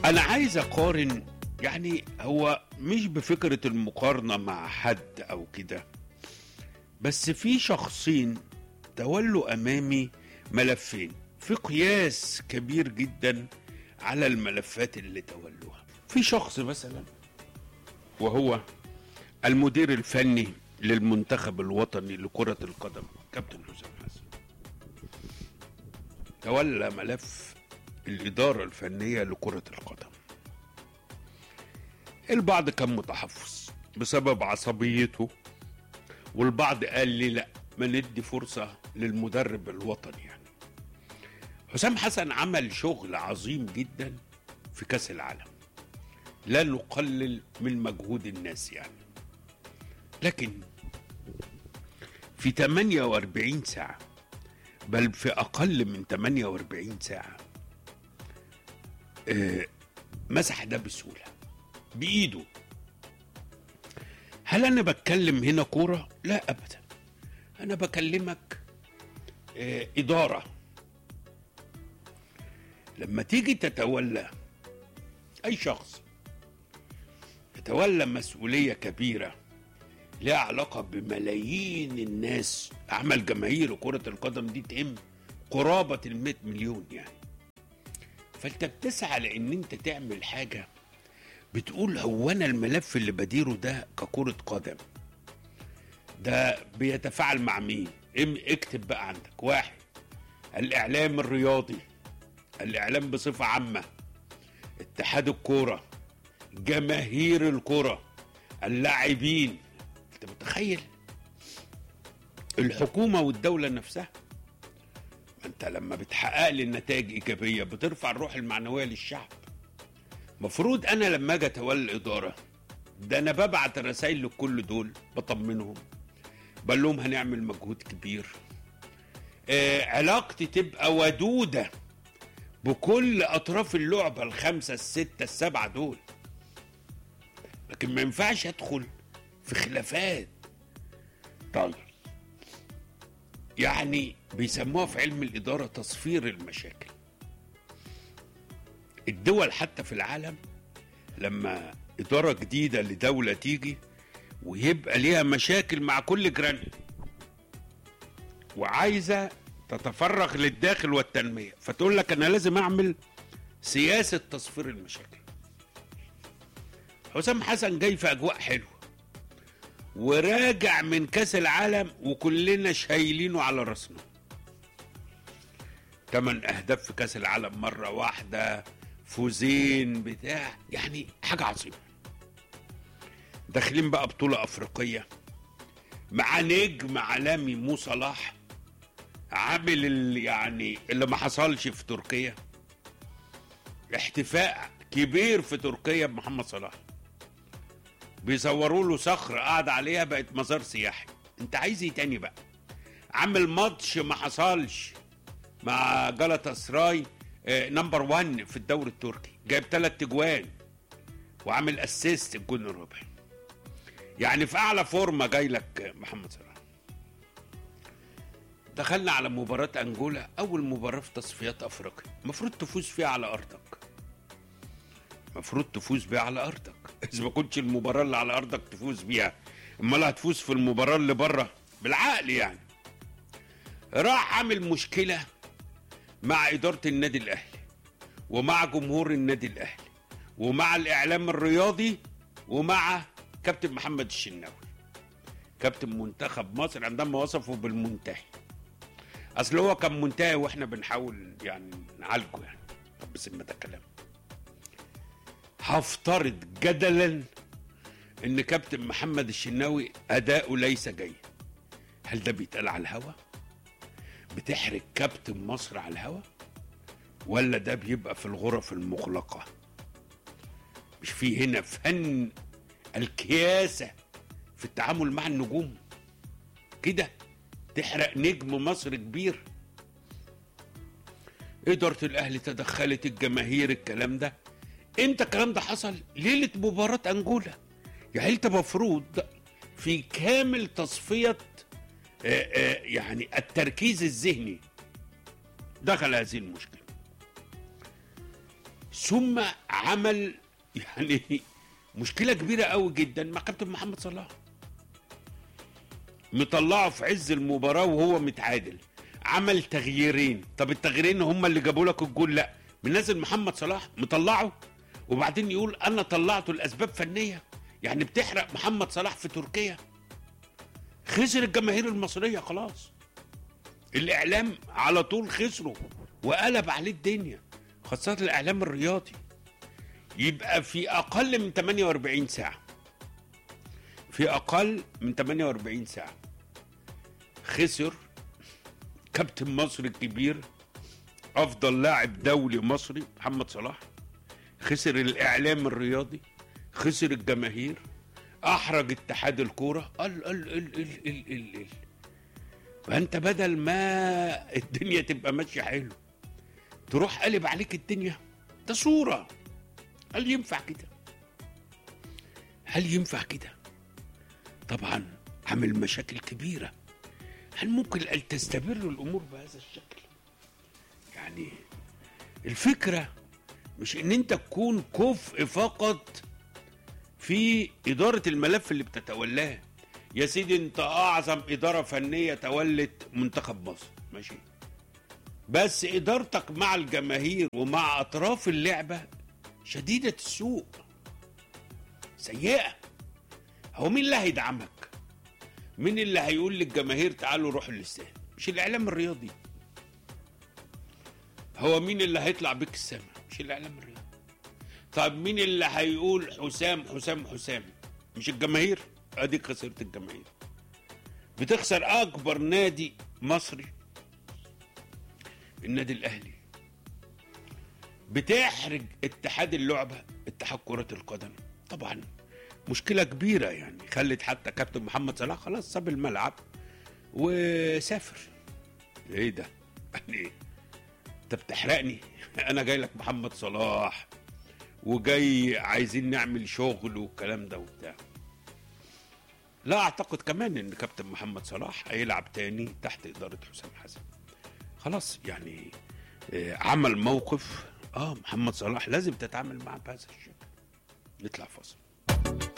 انا عايز اقارن يعني هو مش بفكره المقارنه مع حد او كده بس في شخصين تولوا امامي ملفين في قياس كبير جدا على الملفات اللي تولوها في شخص مثلا وهو المدير الفني للمنتخب الوطني لكرة القدم كابتن حسام حسن تولى ملف الإدارة الفنية لكرة القدم البعض كان متحفظ بسبب عصبيته والبعض قال لي لا ما ندي فرصة للمدرب الوطني يعني حسام حسن عمل شغل عظيم جدا في كأس العالم لا نقلل من مجهود الناس يعني لكن في 48 ساعة بل في أقل من 48 ساعة آه، مسح ده بسهولة بإيده هل أنا بتكلم هنا كورة؟ لا أبدا أنا بكلمك آه، إدارة لما تيجي تتولى أي شخص يتولى مسؤولية كبيرة لها علاقة بملايين الناس أعمال جماهير كرة القدم دي تهم قرابة المئة مليون يعني فأنت بتسعى لأن أنت تعمل حاجة بتقول هو أنا الملف اللي بديره ده ككرة قدم ده بيتفاعل مع مين؟ ام- اكتب بقى عندك واحد الإعلام الرياضي الإعلام بصفة عامة اتحاد الكورة جماهير الكرة اللاعبين انت متخيل الحكومة والدولة نفسها ما انت لما بتحقق لي النتائج ايجابية بترفع الروح المعنوية للشعب مفروض انا لما اجي اتولى الادارة ده انا ببعت رسائل لكل دول بطمنهم بقول لهم هنعمل مجهود كبير آه علاقتي تبقى ودودة بكل اطراف اللعبة الخمسة الستة السبعة دول لكن ما ينفعش ادخل في خلافات طيب يعني بيسموها في علم الإدارة تصفير المشاكل الدول حتى في العالم لما إدارة جديدة لدولة تيجي ويبقى ليها مشاكل مع كل جيرانها وعايزة تتفرغ للداخل والتنمية فتقول لك أنا لازم أعمل سياسة تصفير المشاكل حسام حسن جاي في أجواء حلوة وراجع من كاس العالم وكلنا شايلينه على راسنا تمن اهداف في كاس العالم مره واحده فوزين بتاع يعني حاجه عظيمه داخلين بقى بطوله افريقيه مع نجم عالمي مو صلاح عامل ال- يعني اللي ما حصلش في تركيا احتفاء كبير في تركيا بمحمد صلاح بيصوروا له صخرة قاعد عليها بقت مزار سياحي انت عايز ايه تاني بقى عامل ماتش ما حصلش مع جلطة سراي نمبر 1 في الدوري التركي جايب ثلاث اجوان وعامل اسيست الجون الرابع يعني في اعلى فورمه جاي لك محمد صلاح دخلنا على مباراة أنجولا أول مباراة في تصفيات أفريقيا المفروض تفوز فيها على أرضك المفروض تفوز بيها على أرضك إذا ما كنتش المباراة اللي على أرضك تفوز بيها أمال هتفوز في المباراة اللي بره بالعقل يعني راح عامل مشكلة مع إدارة النادي الأهلي ومع جمهور النادي الأهلي ومع الإعلام الرياضي ومع كابتن محمد الشناوي كابتن منتخب مصر عندما وصفه بالمنتهي اصل هو كان منتهي واحنا بنحاول يعني نعالجه يعني طب بس ما ده كلام هفترض جدلا ان كابتن محمد الشناوي اداؤه ليس جيد هل ده بيتقال على الهوا بتحرج كابتن مصر على الهوا ولا ده بيبقى في الغرف المغلقه مش في هنا فن الكياسه في التعامل مع النجوم كده تحرق نجم مصر كبير إدارة الأهلي تدخلت الجماهير الكلام ده امتى الكلام ده حصل ليلة مباراة أنجولا يعني انت مفروض في كامل تصفية آه، آه، يعني التركيز الذهني دخل هذه المشكلة ثم عمل يعني مشكله كبيره قوي جدا مع كابتن محمد صلاح مطلعه في عز المباراه وهو متعادل عمل تغييرين طب التغييرين هم اللي جابوا لك الجول لا منزل محمد صلاح مطلعه وبعدين يقول انا طلعته لاسباب فنيه يعني بتحرق محمد صلاح في تركيا خسر الجماهير المصريه خلاص الاعلام على طول خسره وقلب عليه الدنيا خاصه الاعلام الرياضي يبقى في اقل من 48 ساعه في اقل من 48 ساعه خسر كابتن مصر الكبير افضل لاعب دولي مصري محمد صلاح خسر الاعلام الرياضي خسر الجماهير احرج اتحاد الكوره ال ال ال ال ال ال ال فانت بدل ما الدنيا تبقى ماشيه حلو تروح قلب عليك الدنيا ده صوره هل ينفع كده هل ينفع كده طبعا عامل مشاكل كبيره هل ممكن ان تستمر الامور بهذا الشكل يعني الفكره مش ان انت تكون كفء فقط في اداره الملف اللي بتتولاه يا سيدي انت اعظم اداره فنيه تولت منتخب مصر ماشي بس ادارتك مع الجماهير ومع اطراف اللعبه شديده السوء سيئه هو مين اللي هيدعمك مين اللي هيقول للجماهير تعالوا روحوا الاستاد مش الاعلام الرياضي هو مين اللي هيطلع بيك السما مش الاعلام الرياضي طب مين اللي هيقول حسام حسام حسام مش الجماهير اديك خسرت الجماهير بتخسر اكبر نادي مصري النادي الاهلي بتحرج اتحاد اللعبه اتحاد كره القدم طبعا مشكله كبيره يعني خلت حتى كابتن محمد صلاح خلاص ساب الملعب وسافر ايه ده يعني انت بتحرقني انا جاي لك محمد صلاح وجاي عايزين نعمل شغل والكلام ده وبتاع لا اعتقد كمان ان كابتن محمد صلاح هيلعب تاني تحت اداره حسام حسن خلاص يعني آه، عمل موقف اه محمد صلاح لازم تتعامل معاه بهذا الشكل نطلع فاصل